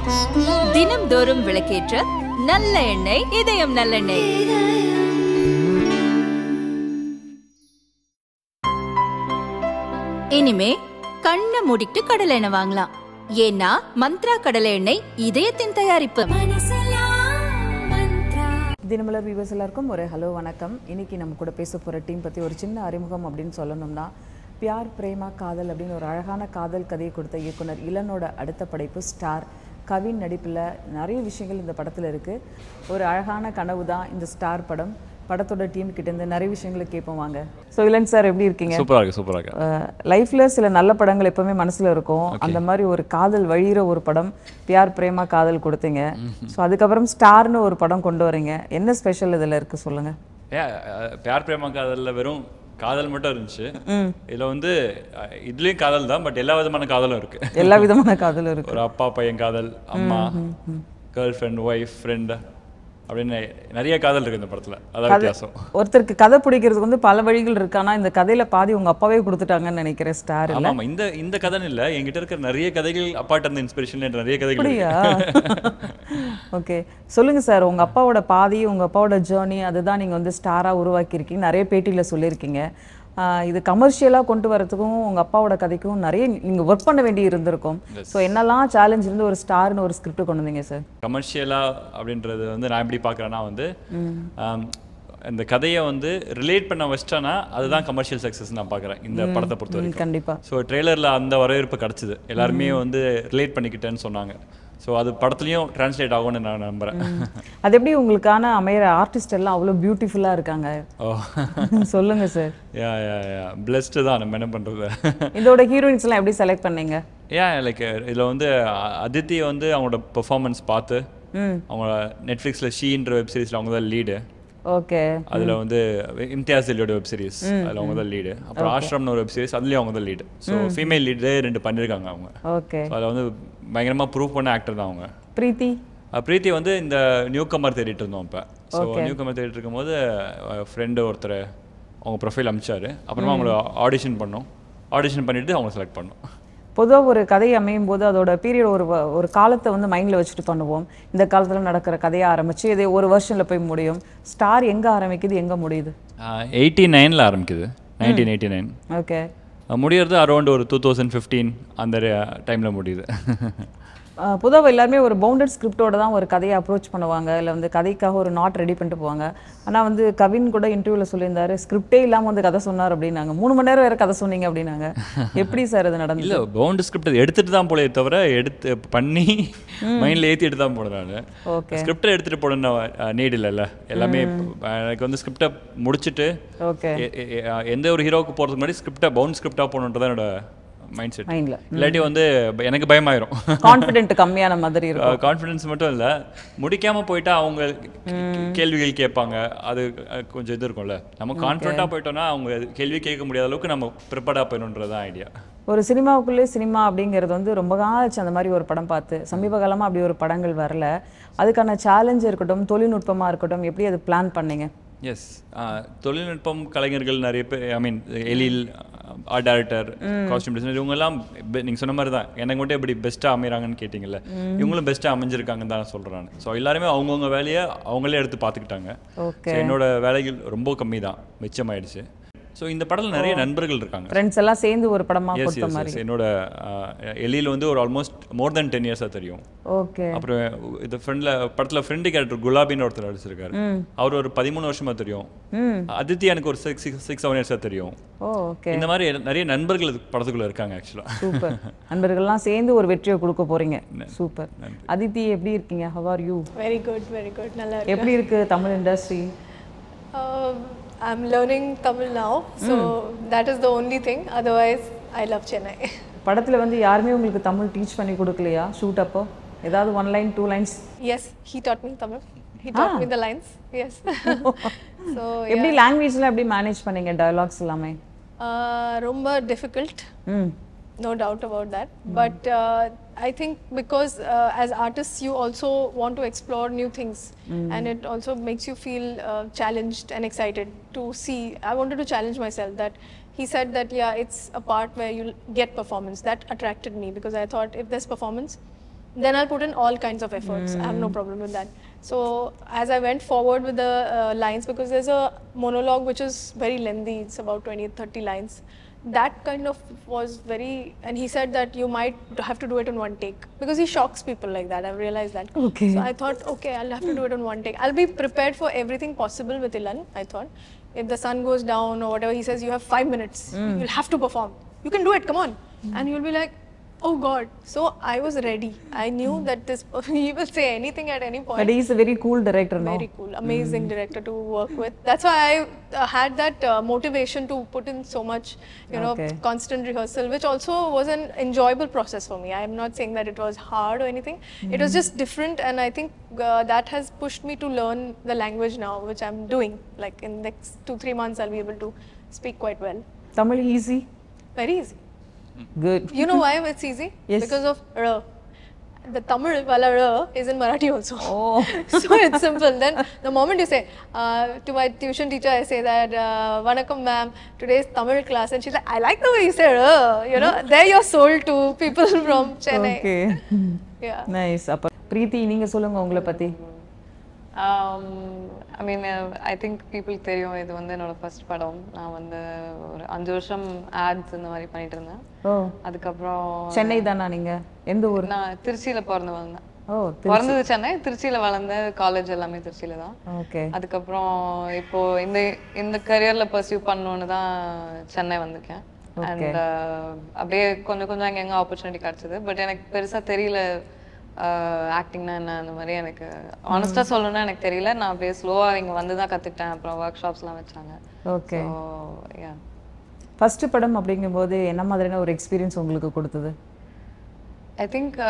தினம்தோறும் விளக்கேற்ற நல்ல எண்ணெய் இதயம் நல்லெண்ணெய் இனிமே கண்ணை மூடிட்டு கடலை எண்ணெய் வாங்கலாம் ஏன்னா மந்த்ரா கடலை எண்ணெய் இதயத்தின் தயாரிப்பு தினமலர் வியூவர்ஸ் எல்லாருக்கும் ஒரு ஹலோ வணக்கம் இன்னைக்கு நம்ம கூட பேச போகிற டீம் பற்றி ஒரு சின்ன அறிமுகம் அப்படின்னு சொல்லணும்னா பியார் பிரேமா காதல் அப்படின்னு ஒரு அழகான காதல் கதையை கொடுத்த இயக்குனர் இளனோட அடுத்த படைப்பு ஸ்டார் கவின் நடிப்பில் நிறைய விஷயங்கள் இந்த படத்தில் இருக்குது ஒரு அழகான கனவு தான் இந்த ஸ்டார் படம் படத்தோட டீம் கிட்டேருந்து நிறைய விஷயங்களை கேட்போம் வாங்க ஸோ இளன் சார் எப்படி இருக்கீங்க சூப்பரா இருக்கு சூப்பரா இருக்கு லைஃப்ல சில நல்ல படங்கள் எப்பவுமே மனசுல இருக்கும் அந்த மாதிரி ஒரு காதல் வழியிற ஒரு படம் பியார் பிரேமா காதல் கொடுத்தீங்க ஸோ அதுக்கப்புறம் ஸ்டார்னு ஒரு படம் கொண்டு வரீங்க என்ன ஸ்பெஷல் இதுல இருக்கு சொல்லுங்க ஏன் அஹ், பியார் பிரேமா காதல்ல வெறும் காதல் மட்டும் இருந்துச்சு இதுல வந்து அஹ், இதுலயும் காதல் தான் பட் எல்லா விதமான காதலும் இருக்கு எல்லா விதமான காதலும் இருக்கு ஒரு அப்பா பையன் காதல் அம்மா கேர்ள் ஃப்ரெண்ட் ஒய்ஃப் ஃப்ரெண்ட் அப்படின்னு நிறைய காதல் இருக்கு இந்த படத்துல அதான் வித்தியாசம் ஒருத்தருக்கு கதை பிடிக்கிறதுக்கு வந்து பல வழிகள் இருக்கு ஆனா இந்த கதையில பாதி உங்க அப்பாவே கொடுத்துட்டாங்கன்னு நினைக்கிறேன் ஸ்டார் ஆமா ஆமா இந்த இந்த கதைன்னு இல்ல என்கிட்ட இருக்கிற நிறைய கதைகள் அப்பாட்ட இருந்த இன்ஸ்பிரேஷன் நிறைய கதைகள் அப்படியா இருக்கு ஓகே சொல்லுங்க சார் உங்க அப்பாவோட பாதி உங்க அப்பாவோட ஜேர்னி அதுதான் நீங்க வந்து ஸ்டாரா உருவாக்கியிருக்கீங்க நிறைய பேட்டியில சொல்லியிருக்கீங்க ஆஹ் இது கமர்ஷியலா கொண்டு வரதுக்கும் உங்க அப்பாவோட கதைக்கும் நிறைய நீங்க ஒர்க் பண்ண வேண்டி இருந்திருக்கும் ஸோ என்னெல்லாம் சேலஞ்ச் இருந்து ஒரு ஸ்டார்னு ஒரு ஸ்கிரிப்ட் கொண்டு வந்தீங்க சார் கமர்ஷியலா அப்படின்றது வந்து நான் எப்படி பார்க்குறேன்னா வந்து ஆம், இந்த கதையை வந்து ரிலேட் பண்ண வச்சிட்டேன்னா அதுதான் கமர்ஷியல் சக்ஸஸ் நான் பார்க்குறேன் இந்த படத்தை பொறுத்த வரைக்கும் கண்டிப்பா ஸோ ட்ரெய்லரில் அந்த வரவேற்பு கிடச்சிது எல்லாருமே வந்து ரிலேட் பண்ணிக்கிட்டேன்னு சொன்னாங்க ஸோ அது படத்துலையும் டிரான்ஸ்லேட் ஆகும்னு நான் நம்புகிறேன் அது எப்படி உங்களுக்கான அமையிற ஆர்டிஸ்ட் எல்லாம் அவ்வளோ பியூட்டிஃபுல்லா இருக்காங்க ஓ சொல்லுங்க சார் யா யா யா பிளெஸ்டு தான் நம்ம என்ன பண்ணுறது இதோட ஹீரோயின்ஸ் எல்லாம் எப்படி செலக்ட் பண்ணீங்க ஏன் லைக் இதில் வந்து அ- அதித்தி வந்து அவங்களோட பெர்ஃபார்மன்ஸ் பார்த்து அவங்க நெட்ஃப்ளிக்ஸில் ஷீன்ற வெப் சீரிஸில் அவங்க தான் லீடு ஓகே அதில் வந்து இம்தியாஸ் அலியோட வெப் சீரிஸ் அதில் அவங்க தான் லீடு அப்புறம் ஆஷ்ரம்னு ஒரு வெப் சீரிஸ் அதுலேயும் அவங்க தான் லீடு ஸோ ஃபீமேல் லீடே ரெண்டு பண்ணியிருக்காங்க அவங்க ஓகே ஸோ அதில் வந்து பயங்கரமாக ப்ரூவ் பண்ண ஆக்டர் தான் அவங்க பிரீத்தி அஹ் பிரீத்தி வந்து இந்த நியூ கமர் தேடிட்டு இருந்தோம் இப்போ ஸோ நியூ கமர் தேடிட்டு இருக்கும்போது ஃப்ரெண்டு ஒருத்தர் அவங்க ப்ரொஃபைல் அமிச்சாரு அப்புறமா அவங்கள ஆடிஷன் பண்ணோம் ஆடிஷன் பண்ணிட்டு அவங்க செலக்ட் பண்ணோம் பொதுவா ஒரு கதை அமையும் போது அதோட பீரியட் ஒரு வ- ஒரு காலத்தை வந்து மைண்ட்ல வச்சுட்டு பண்ணுவோம் இந்த காலத்துல நடக்கிற கதையை ஆரம்பிச்சு இது ஒரு வருஷன்ல போய் முடியும் ஸ்டார் எங்க ஆரம்பிக்குது எங்க முடியுது எயிட்டி நைனில் ஆரம்பிக்குது நைன்டீன் எயிட்டி நைன் ஓகே முடியறது அரௌண்ட் ஒரு டூ தௌசண்ட் ஃபிஃப்டீன் அந்த டைமில் முடியுது பொதுவாக எல்லாருமே ஒரு பவுண்டட் ஸ்கிரிப்டோட தான் ஒரு கதையை அப்ரோச் பண்ணுவாங்க இல்லை வந்து கதைக்காக ஒரு நாட் ரெடி பண்ணிட்டு போவாங்க ஆனால் வந்து கவின் கூட இன்டர்வியூவில் சொல்லியிருந்தாரு ஸ்கிரிப்டே இல்லாமல் வந்து கதை சொன்னார் அப்படின்னாங்க மூணு மணி நேரம் வேற கதை சொன்னீங்க அப்படின்னாங்க எப்படி சார் அது நடந்தது இல்லை பவுண்ட் ஸ்கிரிப்ட் எடுத்துட்டு தான் போலே தவிர எடுத்து பண்ணி மைண்டில் ஏற்றிட்டு தான் போனேன் நான் ஓகே ஸ்கிரிப்டை எடுத்துகிட்டு போடணும் நீட் இல்லைல்ல எல்லாமே இப்ப எனக்கு வந்து ஸ்கிரிப்டை முடிச்சுட்டு ஓகே எ- எ- எ- எந்த ஒரு ஹீரோவுக்கு போகிறதுக்கு முன்னாடி ஸ்கிரிப்டை பவுண்ட் ஸ்கிரிப்டாக போகணுன்றதான் என்னோட மைண்ட் செட் மைண்டில் இல்லாட்டி வந்து ப- எனக்கு பயமாயிரும் கான்ஃபிடென்ட் கம்மியான மாதிரி இருக்கும் கான்ஃபிடன்ஸ் மட்டும் இல்லை முடிக்காம போயிட்டா அவங்க கே- கேள்விகள் கேட்பாங்க அது அஹ், கொஞ்சம் இது இருக்கும்ல நம்ம கான்ஃபிடண்ட்டாக போயிட்டோம்னா அவங்க கேள்வி கேட்க முடியாத அளவுக்கு நம்ம ப்ரிப்பேர்டாக போயிடணுன்றது தான் ஐடியா ஒரு சினிமாவுக்குள்ளே சினிமா அப்படிங்கிறது வந்து ரொம்ப காலச்சு அந்த மாதிரி ஒரு படம் பார்த்து சமீப காலமாக அப்படி ஒரு படங்கள் வரல அதுக்கான சேலஞ்ச் இருக்கட்டும் தொழில்நுட்பமாக இருக்கட்டும் எப்படி அது பிளான் பண்ணீங்க எஸ் தொழில்நுட்பம் கலைஞர்கள் நிறைய பேர் I mean Ezhil art director costume designer இவங்கெல்லாம் பெ- நீங்க சொன்ன மாதிரி தான் எனக்கு மட்டும் எப்படி பெஸ்ட்டாக அமைகிறாங்கன்னு கேட்டிங்கல்ல இவங்களும் பெஸ்ட்டாக அமைஞ்சிருக்காங்கன்னு தான் சொல்கிறேன் நான் ஸோ எல்லாருமே அவங்கவுங்க வேலையை அவங்களே எடுத்து பார்த்துக்கிட்டாங்க ஓகே So, என்னோட வேலைகள் ரொம்ப கம்மி தான் மிச்சமாயிடுச்சு ஸோ இந்த படத்தில் நிறைய நண்பர்கள் இருக்காங்க ஃப்ரெண்ட்ஸ் எல்லாம் சேர்ந்து ஒரு படமாக எஸ் கொடுத்த எஸ் மாதிரி எஸ் என்னோட எழில் வந்து ஒரு ஆல்மோஸ்ட் மோர் தென் டென் இயர்ஸாக தெரியும் ஓகே அப்புறம் இது ஃப்ரெண்டில் படத்தில் ஃப்ரெண்டு கேரக்டர் குலாபின்னு ஒருத்தர் நடிச்சிருக்காரு அவர் ஒரு பதிமூணு வருஷமா தெரியும் ம் அதித்தி எனக்கு ஒரு சிக்ஸ் சிக்ஸ் சிக்ஸ் செவன் இயர்ஸாக தெரியும் ஓ ஓகே இந்த மாதிரி நிறைய நண்பர்கள் இது படத்துக்குள்ள இருக்காங்க ஆக்சுவலாக சூப்பர் நண்பர்கள்லாம் சேர்ந்து ஒரு வெற்றியை கொடுக்க போறீங்க சூப்பர் அதித்தி எப்படி இருக்கீங்க how are you Very good, very good. நல்லா இருக்கு. எப்படி இருக்கு Tamil industry Um, I'm learning Tamil now, so that is the only thing. Otherwise, I love Chennai. படத்துல வந்து யாருமே உங்களுக்கு தமிழ் டீச் பண்ணி கொடுக்கலையா ஷூட் அப்போ ஏதாவது one line two lines yes, he taught me Tamil. He taught me the lines. Yes. so எப்படி லாங்குவேஜ்ல எப்படி மேனேஜ் பண்ணீங்க டயலாக்ஸ் எல்லாமே uh, ரொம்ப difficult. ம் No doubt about that. But uh, I think because uh, as artists, you also want to explore new things, and it also makes you feel uh, challenged and excited to see. I wanted to challenge myself that he said that yeah, it's a part where you get performance. That attracted me because I thought if there's performance, then I'll put in all kinds of efforts. I have no problem with that. So as I went forward with the uh, lines, because there's a monologue which is very lengthy, it's about 20 30 lines. That kind of was very, and he said that you might have to do it in one take because he shocks people like that. I've realized that. Okay. So I thought, okay, I'll have to do it in one take. I'll be prepared for everything possible with Ilan. I thought, if the sun goes down or whatever, he says you have five minutes. You'll have to perform. You can do it. Come on. And you'll be like, oh God. So I was ready. I knew that this he will say anything at any point. But is a very cool director no Very cool, amazing director to work with. That's why I uh, had that uh, motivation to put in so much, you know, Okay. constant rehearsal, which also was an enjoyable process for me. I am not saying that it was hard or anything. It was just different, and I think uh, that has pushed me to learn the language now, which I'm doing. Like in next two three months, I'll be able to speak quite well. Tamil easy Very easy. Good You know why it's easy? Yes. Because of R. The Tamil wala R is in Marathi also. Oh. so it's simple. Then the moment you say, uh, to my tuition teacher, I say that, uh, Vanakkam ma'am, today's Tamil class. And she's like, I like the way you say R. You know, there you're sold to people from Chennai. Okay Yeah. Nice அப்ப பிரீத்தி நீங்க சொல்லுங்க உங்களை பத்தி ஐ மீன் I think பீப்புளுக்கு தெரியும் இது வந்து என்னோட ஃபர்ஸ்ட் படம் நான் வந்து ஒரு அஞ்சு வருஷம் ஆட்ஸ் இந்த மாதிரி பண்ணிட்டு இருந்தேன் ஓ அதுக்கப்புறம் சென்னை தானா நீங்க எந்த ஊர் நான் திருச்சியில பிறந்து வளர்ந்தேன் ஓ பிறந்தது சென்னை திருச்சியில வளர்ந்த காலேஜ் எல்லாமே திருச்சியில தான் ஓகே அதுக்கப்புறம் இப்போ இந்த இந்த கரியர்ல பர்சியூ பண்ணணும்னு தான் சென்னை வந்திருக்கேன் அண்ட் அப்படியே கொஞ்சம் கொஞ்சம் அங்க எங்க ஆப்பர்ச்சுனிட்டி கிடைச்சது பட் எனக்கு பெருசா தெரியல ஆக்டிங்னா என்ன அந்த மாதிரி எனக்கு ஆனஸ்டா சொல்லணும்னா எனக்கு தெரியல நான் அப்படியே ஸ்லோவா இங்க வந்து தான் கத்துக்கிட்டேன் அப்புறம் ஒர்க் ஷாப்ஸ்லாம் வச்சாங்க ஓகே ஸோ யா ஃபர்ஸ்ட் படம் அப்படிங்கும்போது என்ன மாதிரியான ஒரு எக்ஸ்பீரியன்ஸ் உங்களுக்கு கொடுத்தது I think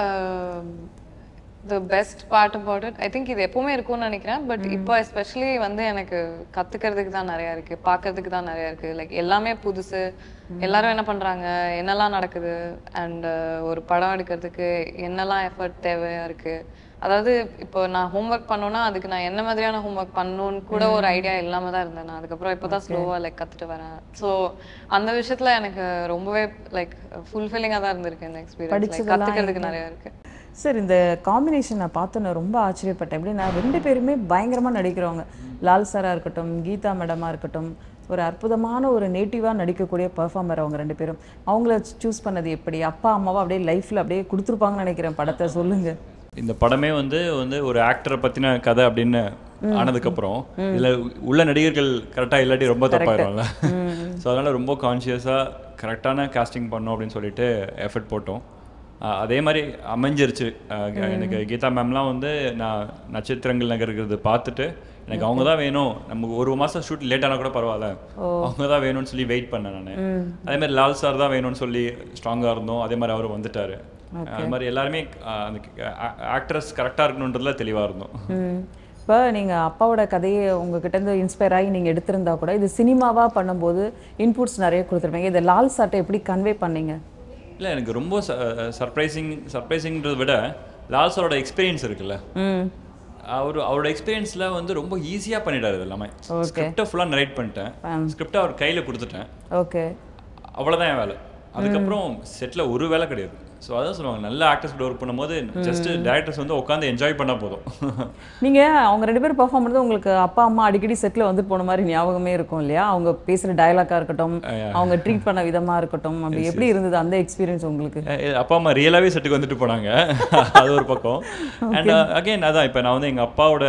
the best part about it I think இது எப்பவுமே இருக்கும்னு நினைக்கிறேன் பட் இப்போ எஸ்பெஷலி வந்து எனக்கு கத்துக்கிறதுக்கு தான் நிறைய இருக்கு பார்க்கறதுக்கு தான் நிறைய இருக்கு லைக் எல்லாமே புதுசு எல்லாரும் என்ன பண்றாங்க என்னெல்லாம் நடக்குது அண்ட் ஒரு படம் எடுக்கிறதுக்கு என்னெல்லாம் எஃபர்ட் தேவையா இருக்கு அதாவது இப்போ நான் ஹோம்ஒர்க் பண்ணோம்னா அதுக்கு நான் என்ன மாதிரியான ஹோம்ஒர்க் பண்ணணும்னு கூட ஒரு ஐடியா இல்லாம தான் இருந்தேன் நான் அதுக்கப்புறம் இப்போதான் ஸ்லோவா லைக் கத்துட்டு வரேன் ஸோ அந்த விஷயத்துல எனக்கு ரொம்பவே லைக் ஃபுல்ஃபில்லிங்காக தான் இருந்திருக்கு இந்த எக்ஸ்பீரியன்ஸ் படிச்சதெல்லாம் கத்துக்கிறதுக்கு நிறைய இருக்கு சார் இந்த காம்பினேஷன் நான் பார்த்தோன்னே ரொம்ப ஆச்சரியப்பட்டேன் எப்படின்னா ரெண்டு பேருமே பயங்கரமாக நடிக்கிறவங்க லால் சாரா இருக்கட்டும் கீதா மேடமாக இருக்கட்டும் ஒரு அற்புதமான ஒரு நேட்டிவாக நடிக்கக்கூடிய பெர்ஃபார்மர் அவங்க ரெண்டு பேரும் அவங்கள சூஸ் பண்ணது எப்படி அப்பா அம்மாவா அப்படியே லைஃப்பில் அப்படியே கொடுத்துருப்பாங்கன்னு நினைக்கிறேன் படத்தை சொல்லுங்க இந்த படமே வந்து வந்து ஒரு ஆக்டரை பத்தின கதை அப்படின்னு ஆனதுக்கப்புறம் இதுல உள்ள நடிகர்கள் கரெக்டாக இல்லாட்டி ரொம்ப தப்பாயிரும்ல ஸோ அதனால ரொம்ப கான்ஷியஸாக கரெக்டான காஸ்டிங் பண்ணோம் அப்படின்னு சொல்லிட்டு எஃபர்ட் போட்டோம் அஹ் அதே மாதிரி அமைஞ்சிருச்சு அஹ் எனக்கு கீதா மேம்லாம் வந்து நான் நட்சத்திரங்கள் நகர்கிறது பார்த்துட்டு எனக்கு அவங்க தான் வேணும் நமக்கு ஒரு மாதம் ஷூட் லேட் ஆனால் கூட பரவாயில்ல அவங்க தான் வேணும்னு சொல்லி வெயிட் பண்ணேன் நான் அதே மாதிரி லால் சார் தான் வேணும்னு சொல்லி ஸ்ட்ராங்காக இருந்தோம் அதே மாதிரி அவர் வந்துட்டாரு அது மாதிரி எல்லாருமே அஹ், அந்த ஆக்ட்ரஸ் கரெக்டாக இருக்கணுன்றதுல தெளிவாக இருந்தோம் இப்போ நீங்கள் அப்பாவோட கதையை உங்ககிட்ட இருந்து இன்ஸ்பயர் ஆகி நீங்கள் எடுத்திருந்தா கூட இது சினிமாவாக பண்ணும்போது இன்புட்ஸ் நிறைய கொடுத்துருப்பீங்க இதை லால் சார்ட்டை எப்படி கன்வே பண்ணீங்க இல்லை எனக்கு ரொம்ப சர்ப்ரைசிங் சர்ப்ரைசிங்கிறத விட லால் சாரோட எக்ஸ்பீரியன்ஸ் இருக்குல்ல ம் அவர் அவரோட எக்ஸ்பீரியன்ஸ்ல வந்து ரொம்ப ஈஸியாக பண்ணிட்டாரு இது எல்லாமே ஸ்கிரிப்டை ஃபுல்லாக நரேட் பண்ணிட்டேன் ஸ்கிரிப்டை அவர் கையில் கொடுத்துட்டேன் ஓகே அவ்வளோதான் என் வேலை அதுக்கப்புறம் செட்டில் ஒரு வேலை கிடையாது ஸோ அதான் சொல்லுவாங்க நல்ல ஆக்டர்ஸ் கூட ஒர்க் பண்ணும்போது ஜஸ்ட் டேரக்டர்ஸ் வந்து உட்காந்து என்ஜாய் பண்ணால் போதும் நீங்கள் அவங்க ரெண்டு பேரும் பெர்ஃபார்ம் பண்ணுறது உங்களுக்கு அப்பா அம்மா அடிக்கடி செட்டில் வந்துட்டு போன மாதிரி ஞாபகமே இருக்கும் இல்லையா அவங்க பேசுகிற டயலாக்காக இருக்கட்டும் அவங்க ட்ரீட் பண்ண விதமாக இருக்கட்டும் அப்படி எப்படி இருந்தது அந்த எக்ஸ்பீரியன்ஸ் உங்களுக்கு அஹ் அப்பா அம்மா ரியலாகவே செட்டுக்கு வந்துட்டு போனாங்க அது ஒரு பக்கம் அண்ட் அகைன் அதான் இப்போ நான் வந்து எங்கள் அப்பாவோட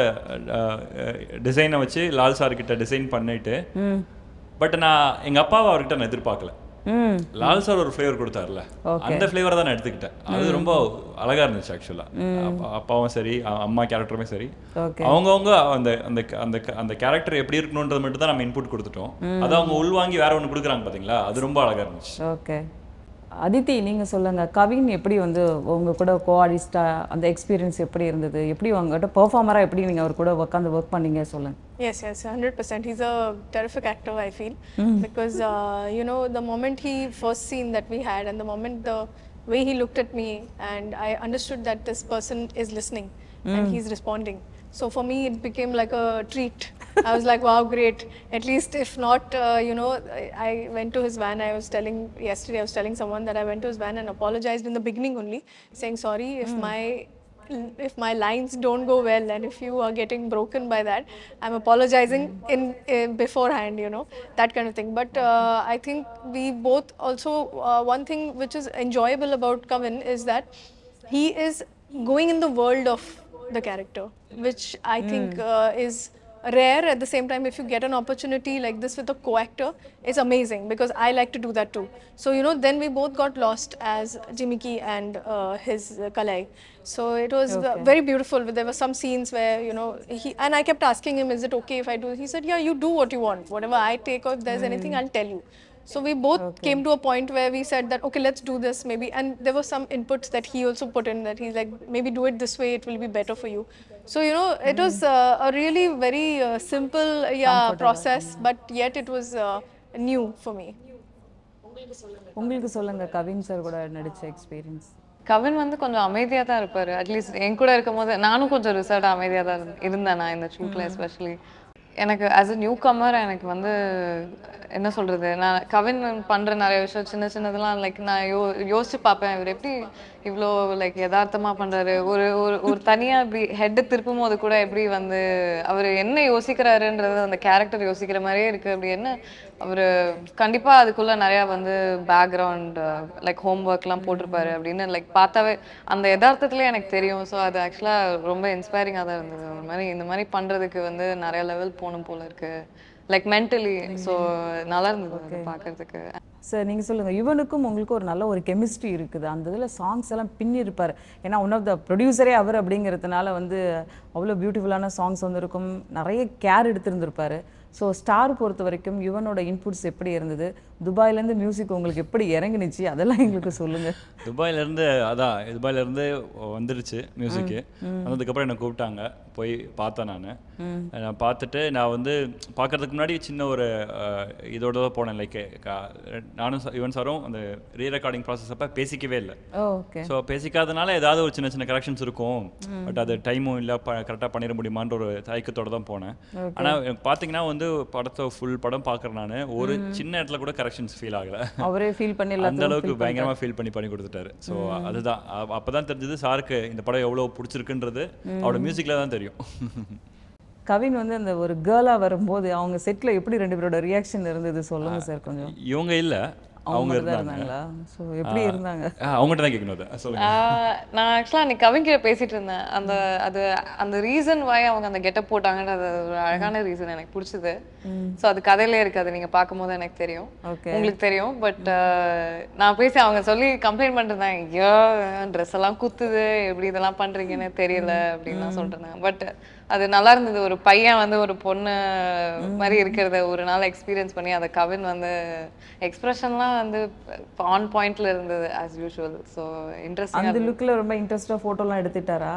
டிசைனை வச்சு லால் சார் கிட்ட டிசைன் பண்ணிட்டு பட் நான் எங்கள் அப்பாவை அவர்கிட்ட நான் எதிர்பார்க்கல ம் லால் சார் ஒரு ஃப்ளேவர் கொடுத்தாருல அந்த ஃப்ளேவர் தான் நான் எடுத்துக்கிட்டேன் அது ரொம்ப அழகா இருந்துச்சு ஆக்சுவலா அப்பாவும் சரி அ- அம்மா கேரக்டருமே சரி Okay. அவங்கவங்க அந்த அந்த அந்த அந்த கேரக்டர் எப்படி இருக்கணுன்றது மட்டும் தான் நம்ம இன்புட் கொடுத்துட்டோம் அது அவங்க உள்வாங்கி வேற ஒன்று கொடுக்குறாங்க பாத்தீங்களா அது ரொம்ப அழகா இருந்துச்சு ஓகே அதித்தி நீங்க சொல்லுங்க கவின் எப்படி வந்து உங்க கூட கோஆர்டிஸ்டா அந்த எக்ஸ்பீரியன்ஸ் எப்படி இருந்தது எப்படி உங்ககிட்ட பெர்ஃபார்மரா எப்படி நீங்க அவர் கூட உட்காந்து ஒர்க் பண்ணீங்க சொல்லுங்க Yes, yes, 100%. He's a terrific actor, I feel. Because, uh, you know, the moment he first scene that we had and the moment the way he looked at me and I understood that this person is listening and he's responding. So for me, it became like a treat I was like, wow, great. At least, if not, uh, you know, I, I went to his van. I was telling yesterday, I was telling someone that I went to his van and apologized in the beginning only, saying sorry if my if my lines don't go well and if you are getting broken by that i'm apologizing in, in beforehand you know that kind of thing but uh, i think we both also uh, one thing which is enjoyable about kavin is that he is going in the world of the character which i think uh, is rare at the same time if you get an opportunity like this with a co-actor it's amazing because i like to do that too so you know then we both got lost as jimmy and uh, his uh, kalai so it was uh, very beautiful there were some scenes where you know he and i kept asking him is it okay if i do he said yeah you do what you want whatever i take or if there's anything i'll tell you so we both came to a point where we said that okay, let's do this maybe. And there were some inputs that he also put in that he's like maybe do it this way, it will be better for you. So you know, it was uh, a really very uh, simple yeah process, but yet it was uh, new for me. உங்களுக்கு சொல்லுங்க Kavin sir கூட நடிச்ச experience Kavin வந்து கொஞ்சம் அமைதியாக தான் இருப்பார் at least என் கூட இருக்கும் போது நானும் கொஞ்சம் ரிசர்டாக அமைதியாக தான் இருந்தேன் இருந்தேன் நான் இந்த ஷூட்டில் எஸ்பெஷலி எனக்கு ஆஸ் அ நியூ கம்மர் எனக்கு வந்து என்ன சொல்கிறது நான் கவின் பண்ணுற நிறைய விஷயம் சின்ன சின்னதெல்லாம் லைக் நான் யோ யோசிச்சு பார்ப்பேன் இவர் எப்படி இவ்வளோ லைக் யதார்த்தமாக பண்ணுறாரு ஒரு ஒரு ஒரு தனியாக இப்படி ஹெட்டு திருப்பும் போது கூட எப்படி வந்து அவர் என்ன யோசிக்கிறாருன்றது அந்த கேரக்டர் யோசிக்கிற மாதிரியே இருக்குது அப்படி என்ன அவர் கண்டிப்பாக அதுக்குள்ளே நிறையா வந்து பேக்ரவுண்ட் லைக் ஹோம் ஒர்க்லாம் போட்டிருப்பாரு அப்படின்னு லைக் பார்த்தாவே அந்த யதார்த்தத்துலேயே எனக்கு தெரியும் ஸோ அது ஆக்சுவலாக ரொம்ப இன்ஸ்பைரிங்காக தான் இருந்தது ஒரு மாதிரி இந்த மாதிரி பண்ணுறதுக்கு வந்து நிறைய லெவல் போகணும் போல இருக்கு லைக் மென்டலி ஸோ நல்லா இருந்தது அது பார்க்கறதுக்கு சார் நீங்கள் சொல்லுங்கள் யுவனுக்கும் உங்களுக்கும் ஒரு நல்ல ஒரு கெமிஸ்ட்ரி இருக்குது அந்த இதில் சாங்ஸ் எல்லாம் பின்னி இருப்பார் ஏன்னா ஒன் ஆஃப் த ப்ரொடியூசரே அவர் அப்படிங்கிறதுனால வந்து அவ்வளோ பியூட்டிஃபுல்லான சாங்ஸ் வந்திருக்கும் நிறைய கேர் எடுத்திருந்திருப்பாரு ஸோ ஸ்டார் பொறுத்த வரைக்கும் யுவனோட இன்புட்ஸ் எப்படி இருந்தது துபாயிலேருந்து மியூசிக் உங்களுக்கு எப்படி இறங்குனுச்சு அதெல்லாம் எங்களுக்கு சொல்லுங்கள் துபாயில இருந்து அதான் துபாயில இருந்து வந்துருச்சு மியூசிக்கு வந்ததுக்கப்புறம் என்னை கூப்பிட்டாங்க போய் பார்த்தேன் நான் நான் பார்த்துட்டு நான் வந்து பார்க்கறதுக்கு முன்னாடி சின்ன ஒரு அஹ், இதோட தான் போனேன் லைக் நானும் ச- யுவன் சாரும் அந்த ரீ ரெக்கார்டிங் ப்ராசஸ் அப்போ பேசிக்கவே இல்லை ஓகே ஸோ பேசிக்காதனால ஏதாவது ஒரு சின்ன சின்ன கரெக்ஷன்ஸ் இருக்கும் பட் அது டைமும் இல்லை கரெக்டாக பண்ணிட முடியுமான்ற ஒரு தயக்கத்தோட தான் போனேன் ஆனால் பார்த்தீங்கன்னா வந்து படத்தை ஃபுல் படம் பார்க்குறேன் நான் ஒரு சின்ன இடத்துல கூட கரெக்ஷன்ஸ் ஃபீல் ஆகலை அவரே ஃபீல் பண்ணி அந்த எல்லாத்தையும் அளவுக்கு பயங்கரமா ஃபீல் பண்ணி பண்ணி கொடுத்துட்டாரு ஸோ அதுதான் அ- அப்பதான் தெரிஞ்சது சாருக்கு இந்த படம் எவ்வளவு பிடிச்சிருக்குன்றது அவரோட மியூசிக்ல தான் தெரியும் கவின் வந்து அந்த ஒரு கேர்ளாக வரும்போது அவங்க செட்டில் எப்படி ரெண்டு பேரோட ரியாக்ஷன் இருந்தது சொல்லுங்க சார் கொஞ்சம் இவங்க இல்ல அவங்க மட்டும் தான் இருந்தாங்க இருந்தாங்களா ஸோ எப்படி இருந்தாங்க ஆ, அவங்ககிட்ட தான் கேட்கணும் அதை சொல்லுங்க ஆஹ் நான் ஆக்சுவலாக அன்னைக்கு கவிங்கிட்ட பேசிட்டு இருந்தேன் அந்த அது அந்த ரீசன் வாய் அவங்க அந்த கெட்டப் போட்டாங்கன்றது அது ஒரு அழகான ரீசன் எனக்கு பிடிச்சது ஸோ அது கதையிலே இருக்கு அது நீங்க பார்க்கும்போது எனக்கு தெரியும் Okay. உங்களுக்கு தெரியும் பட் நான் பேசி அவங்க சொல்லி கம்ப்ளைண்ட் பண்ணிருந்தேன் ஐயோ ட்ரெஸ் எல்லாம் குத்துது எப்படி இதெல்லாம் பண்றீங்கன்னு தெரியல அப்படின்னு தான் சொல்லிட்டு பட் அது நல்லா இருந்தது ஒரு பையன் வந்து ஒரு பொண்ணு மாதிரி இருக்கிறத ஒரு நாள் எக்ஸ்பீரியன்ஸ் பண்ணி அதை கவின் வந்து எக்ஸ்பிரஷன்லாம் வந்து ஆன் பாயிண்ட்ல இருந்தது ஆஸ் யூஷுவல் ஸோ இன்ட்ரெஸ்டிங் அந்த லுக்கில் ரொம்ப இன்ட்ரெஸ்டாக ஃபோட்டோலாம் எடுத்துட்டாரா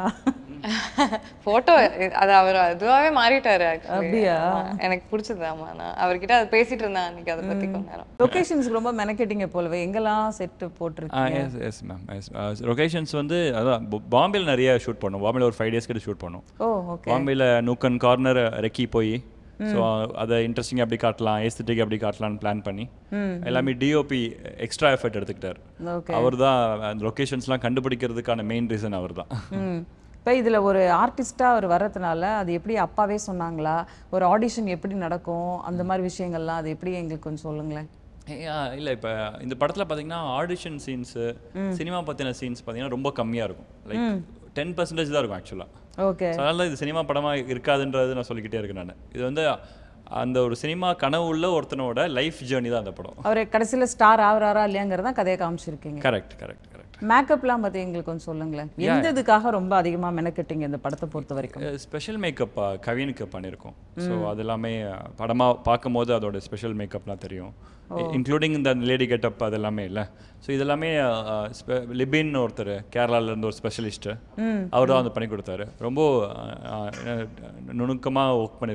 போட்டோ அது அவர் அதுவாகவே மாறிட்டாரு actually. அப்படியா? ஆமா, எனக்கு பிடிச்சது ஆமா நான் அவர்கிட்ட அதை பேசிட்டு இருந்தேன் அன்னைக்கு அதை பத்தி கொஞ்ச நேரம் லொகேஷன்ஸ்க்கு ரொம்ப மெனக்கெட்டிங்க போலவே எங்கெல்லாம் செட்டு போட்டிருக்கீங்க yes yes ma'am yes locations வந்து அதான் பா- பாம்பேல நிறைய ஷூட் பண்ணோம் பாம்பேல ஒரு ஃபைவ் டேஸ் கிட்ட ஷூட் பண்ணோம் ஓ ஓகே பாம்பேல நூக்கன் கார்னர் ரெக்கி போய் ஸோ அதை இன்ட்ரெஸ்டிங் அப்படி காட்டலாம் ஏஸ்தட்டிக் அப்படி காட்டலாம்னு பிளான் பண்ணி எல்லாமே டிஓபி எக்ஸ்ட்ரா எஃபர்ட் எடுத்துக்கிட்டார் ஓகே அவர் தான் அந்த லொக்கேஷன்ஸ்லாம் கண்டுபிடிக்கிறதுக்கான மெயின் ரீசன் அவர் தான் ம் இப்போ இதில் ஒரு ஆர்டிஸ்ட்டாக அவர் வர்றதுனால அது எப்படி அப்பாவே சொன்னாங்களா ஒரு ஆடிஷன் எப்படி நடக்கும் அந்த மாதிரி விஷயங்கள்லாம் அது எப்படி எங்களுக்கு கொஞ்சம் சொல்லுங்களேன் இல்லை இப்போ இந்த படத்தில் பார்த்தீங்கன்னா ஆடிஷன் சீன்ஸு சினிமா பற்றின சீன்ஸ் பார்த்தீங்கன்னா ரொம்ப கம்மியாக இருக்கும் லைக் டென் பர்சன்டேஜ் தான் இருக்கும் ஆக்சுவலாக ஓகே அதனால இது சினிமா படமாக இருக்காதுன்றது நான் சொல்லிக்கிட்டே இருக்கேன் நான் இது வந்து அந்த ஒரு சினிமா கனவு உள்ள ஒருத்தனோட லைஃப் ஜேர்னி தான் அந்த படம் அவர் கடைசியில் ஸ்டார் ஆகுறாரா இல்லையாங்கிறதான் கதையை காமிச்சிருக்கீங்க கரெக்ட் கரெக்ட் கரெக்ட் மேக்கப்லாம் பற்றி எங்களுக்கு கொஞ்சம் சொல்லுங்களேன் எந்த இதுக்காக ரொம்ப அதிகமாக மெனக்கெட்டீங்க இந்த படத்தை பொறுத்த வரைக்கும் ஸ்பெஷல் மேக்கப் கவினுக்கு பண்ணியிருக்கோம் ஸோ அது எல்லாமே படமாக பார்க்கும்போது அதோட ஸ்பெஷல் மேக்கப்லாம் தெரியும் இன்க்ளூடிங் இந்த லேடி கெட்டப் அது எல்லாமே இல்லை ஸோ இது எல்லாமே லிபின் ஒருத்தர் கேரளால இருந்து ஒரு ஸ்பெஷலிஸ்ட்டு அவர் தான் வந்து பண்ணி கொடுத்தாரு ரொம்ப நுணுக்கமாக ஒர்க் பண்ணியிருக்காரு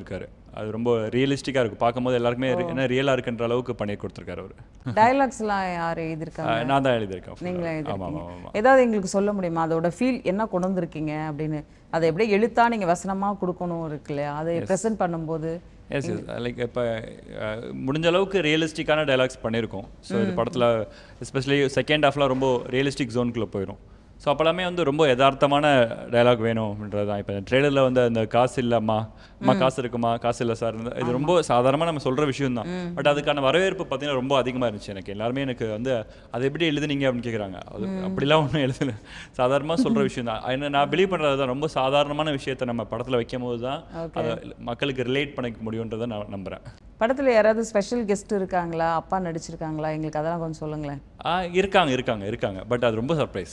அது ரொம்ப ரியலிஸ்டிக்காக இருக்கும் பார்க்கும்போது எல்லாருக்குமே என்ன ரியலாக இருக்குன்ற அளவுக்கு பண்ணி கொடுத்துருக்காரு அவர் டயலாக்ஸ்லாம் யார் எழுதியிருக்காங்க நான் தான் எழுதியிருக்கேன் நீங்களே ஆமாம் ஆமாம் எழுதிருக்கீங்க ஆமாம் ஏதாவது எங்களுக்கு சொல்ல முடியுமா அதோட ஃபீல் என்ன கொண்டு வந்திருக்கீங்க அப்படின்னு அதை எப்படியே எழுத்தா நீங்கள் வசனமாக கொடுக்கணும் இருக்கு இல்லையா அதை ப்ரெசென்ட் பண்ணும்போது எஸ் எஸ் லைக் இப்போ முடிஞ்ச அளவுக்கு ரியலிஸ்டிக்கான டைலாக்ஸ் பண்ணியிருக்கோம் ஸோ இது படத்தில் எஸ்பெஷலி செகண்ட் ஹாஃப்லாம் ரொம்ப ரியலிஸ்டிக் ஜோனுக்குள்ளே போயிடும் ஸோ அப்போலாமே வந்து ரொம்ப யதார்த்தமான டயலாக் வேணும் அப்படின்றது தான் இப்போ ட்ரெய்லரில் வந்து அந்த காசு இல்லைம்மா அம்மா காசு இருக்குமா காசு இல்லை சார் இது ரொம்ப சாதாரணமாக நம்ம சொல்கிற விஷயம் தான் பட் அதுக்கான வரவேற்பு பார்த்தீங்கன்னா ரொம்ப அதிகமாக இருந்துச்சு எனக்கு எல்லாருமே எனக்கு வந்து அது எப்படி எழுதுனீங்க அப்படின்னு கேட்குறாங்க அது அப்படிலாம் ஒன்றும் எழுதல சாதாரணமாக சொல்கிற விஷயம் தான் என்ன நான் பிலீவ் பண்ணுறது தான் ரொம்ப சாதாரணமான விஷயத்தை நம்ம படத்தில் வைக்கும் போது தான் அதை மக்களுக்கு ரிலேட் பண்ணிக்க முடியுன்றதை நான் நம்புகிறேன் படத்தில் யாராவது ஸ்பெஷல் கெஸ்ட் இருக்காங்களா அப்பா நடிச்சிருக்காங்களா எங்களுக்கு அதெல்லாம் கொஞ்சம் சொல்லுங்களேன் ஆ இருக்காங்க இருக்காங்க இருக்காங்க பட் அது ரொம்ப சர்ப்ரைஸ்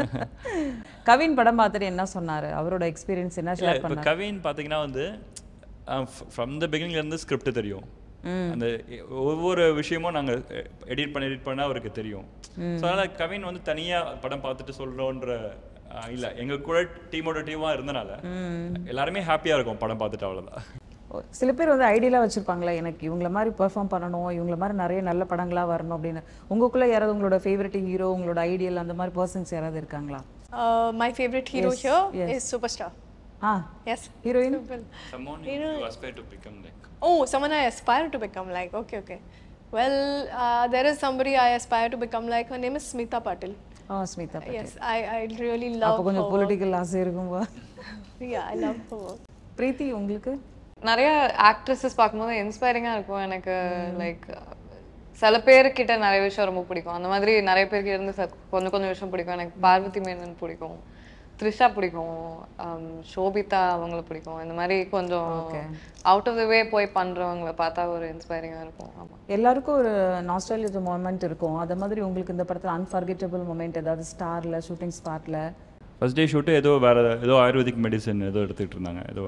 கவின் படம் பார்த்துட்டு என்ன சொன்னார் அவரோட எக்ஸ்பீரியன்ஸ் என்ன ஷேர் இப்போ கவின் பார்த்தீங்கன்னா வந்து ஃப்ரம் த இருந்து ஸ்கிரிப்ட் தெரியும் அந்த எ- ஒவ்வொரு விஷயமும் நாங்கள் எடிட் பண்ணி எடிட் பண்ண அவருக்கு தெரியும் ஸோ அதனால் கவின் வந்து தனியாக படம் பார்த்துட்டு சொல்கிறோன்ற இல்லை எங்கள் கூட டீமோட டீமாக இருந்தனால எல்லாருமே ஹாப்பியாக இருக்கும் படம் பார்த்துட்டு அவ்வளோதான் சில பேர் வந்து ஐடியலாக வச்சுருப்பாங்களே எனக்கு இவங்கள மாதிரி பெர்ஃபார்ம் பண்ணணும் இவங்கள மாதிரி நிறைய நல்ல படங்களாக வரணும் அப்படின்னு உங்களுக்குள்ளே யாராவது உங்களோட ஃபேவரட் ஹீரோ உங்களோட ஐடியல் அந்த மாதிரி பர்சன்ஸ் யாராவது இருக்காங்களா Uh, my favorite hero Yes, here yes. is Superstar. ஆ Yes. Heroine Simple. Someone you aspire to become like. Oh, someone I aspire to become like. Okay, okay. Well, uh, there is somebody I aspire to become like. Her name is Smita Patil. ஆ Smita Patil Yes, I, I really அப்போ love her. கொஞ்சம் work. Political ஆசை இருக்கும்பா Yeah, I love her work. பிரீத்தி உங்களுக்கு நிறைய actresses பார்க்கும்போது இன்ஸ்பைரிங்காக இருக்கும் எனக்கு லைக் சில பேர்கிட்ட நிறைய விஷயம் ரொம்ப பிடிக்கும் அந்த மாதிரி நிறைய பேருக்கு இருந்து ச- கொஞ்சம் கொஞ்சம் விஷயம் பிடிக்கும் எனக்கு பார்வதி மேனன் பிடிக்கும் த்ரிஷா பிடிக்கும் um, சோபிதா அவங்கள பிடிக்கும் இந்த மாதிரி கொஞ்சம் அவுட் ஆஃப் த வே போய் பண்றவங்கள பார்த்தா ஒரு இன்ஸ்பைரிங்காக இருக்கும் ஆமா எல்லாருக்கும் ஒரு நாஸ்டாலிஜ் மொமெண்ட் இருக்கும் அது மாதிரி உங்களுக்கு இந்த படத்தில் அன்ஃபர்கெட்டபிள் மொமெண்ட் ஏதாவது ஸ்டாரில் ஷூட்டிங் ஸ்பாட்டில் ஃபர்ஸ்ட் டே ஷூட்டு ஏதோ வேற ஏதோ ஆயுர்வேதிக் மெடிசன் ஏதோ எடுத்துக்கிட்டு இருந்தாங்க ஏதோ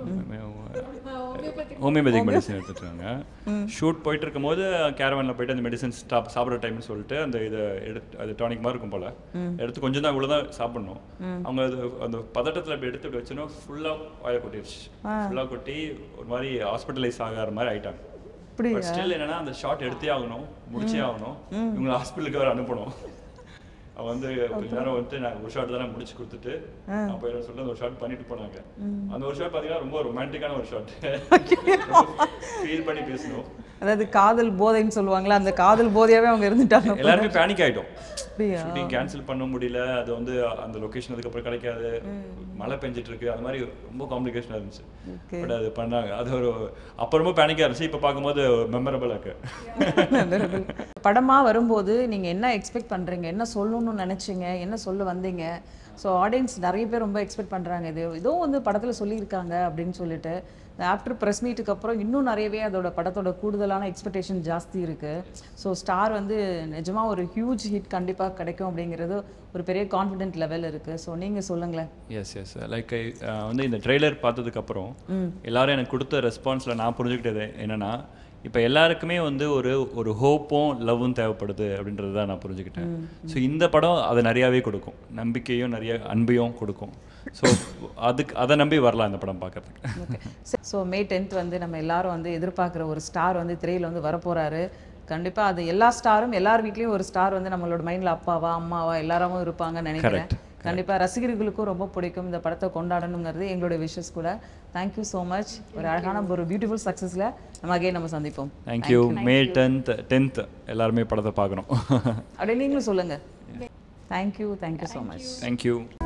ஹோமியோபதிக் மெடிசன் எடுத்துட்டு இருந்தாங்க ஷூட் போயிட்டு இருக்கும்போது கேரவனில் போயிட்டு அந்த மெடிசன் ஸ்டாப் சாப்பிட்ற டைம்னு சொல்லிட்டு அந்த இதை எடுத்து அது டானிக் மாதிரி இருக்கும் போல எடுத்து கொஞ்சம் தான் இவ்வளோ தான் சாப்பிடணும் அவங்க அது அந்த பதட்டத்தில் இப்படி எடுத்து இப்படி வச்சோன்னா ஃபுல்லாக வாயை கொட்டிடுச்சு ஃபுல்லாக கொட்டி ஒரு மாதிரி ஹாஸ்பிட்டலைஸ் ஆகாத மாதிரி ஆயிட்டாங்க இப்படி பட் ஸ்டில் என்னன்னா அந்த ஷாட் எடுத்தே ஆகணும் முடிச்சே ஆகணும் இவங்களை ஹாஸ்பிட்டலுக்கு வேற அனுப்பணும் அவன் வந்து கொஞ்ச நேரம் வந்து நான் ஒரு ஷாட் தானே முடிச்சு கொடுத்துட்டு நான் போயிடும் சொல்லிட்டு அந்த ஒரு ஷாட் பண்ணிட்டு போனாங்க அந்த ஒரு ஷாட் பார்த்தீங்கன்னா ரொம்ப ரொமான்டிக்கான ஒரு ஷாட் ஃபீல் பண்ணி பேசணும் அதாவது காதல் போதைன்னு சொல்லுவாங்களா அந்த காதல் போதையாவே அவங்க இருந்துட்டாங்க எல்லாருமே பேனிக் ஆயிட்டோம் அப்படியா? ஷூட்டிங் கேன்சல் பண்ண முடியல அது வந்து அந்த லொகேஷன் அதுக்கப்புறம் கிடைக்காது மழை பெஞ்சிட்டு இருக்கு அது மாதிரி ரொம்ப காம்ப்ளிகேஷனாக இருந்துச்சு பட் அது பண்ணாங்க அது ஒரு அப்போ ரொம்ப பேனிக்காக இருந்துச்சு இப்போ பார்க்கும்போது மெமரபிளாக இருக்கு படமா வரும்போது நீங்க என்ன எக்ஸ்பெக்ட் பண்றீங்க என்ன சொல்லணும்னு நினைச்சீங்க என்ன சொல்ல வந்தீங்க ஸோ ஆடியன்ஸ் நிறைய பேர் ரொம்ப எக்ஸ்பெக்ட் பண்றாங்க இது இதுவும் வந்து படத்துல சொல்லியிருக்காங்க அப்படின்னு சொல்லிட்டு ஆஃப்டர் ப்ரெஸ் மீட்டுக்கு அப்புறம் இன்னும் நிறையவே அதோட படத்தோட கூடுதலான எக்ஸ்பெக்டேஷன் ஜாஸ்தி இருக்கு ஸோ ஸ்டார் வந்து நிஜமா ஒரு ஹியூஜ் ஹிட் கண்டிப்பா கிடைக்கும் அப்படிங்கிறது ஒரு பெரிய கான்ஃபிடென்ட் லெவல் இருக்கு ஸோ நீங்க சொல்லுங்களேன் எஸ் எஸ் லைக் வந்து இந்த ட்ரெய்லர் பார்த்ததுக்கப்புறம் எல்லாரும் எனக்கு கொடுத்த ரெஸ்பான்ஸில் நான் புரிஞ்சுக்கிட்டது என்னன்னா இப்போ எல்லாருக்குமே வந்து ஒரு ஒரு ஹோப்பும் லவ்வும் தேவைப்படுது அப்படின்றது தான் நான் புரிஞ்சுக்கிட்டேன் ஸோ இந்த படம் அதை நிறையாவே கொடுக்கும் நம்பிக்கையும் நிறைய அன்பையும் கொடுக்கும் ஸோ அதுக்கு அதை நம்பி வரலாம் இந்த படம் பார்க்கறதுக்கு ஸோ மே டென்த் வந்து நம்ம எல்லாரும் வந்து எதிர்பார்க்குற ஒரு ஸ்டார் வந்து திரையில் வந்து வரப்போறாரு கண்டிப்பா அது எல்லா ஸ்டாரும் எல்லார் வீட்லயும் ஒரு ஸ்டார் வந்து நம்மளோட மைண்ட்ல அப்பாவா அம்மாவா எல்லாரும் இருப்பாங்கன்னு நினைக்கிறேன் Correct. கண்டிப்பா ரசிகர்களுக்கும் ரொம்ப பிடிக்கும் இந்த படத்தை கொண்டாடணுங்கிறது எங்களோட விஷஸ் கூட தேங்க்யூ ஸோ மச் ஒரு அழகான ஒரு பியூட்டிஃபுல் சக்ஸஸில் நம்ம அகைன் நம்ம சந்திப்போம் தேங்க்யூ மே டென்த் டென்த் எல்லாருமே படத்தை பார்க்கணும் அப்படியே நீங்களும் சொல்லுங்க thank you thank you so much thank you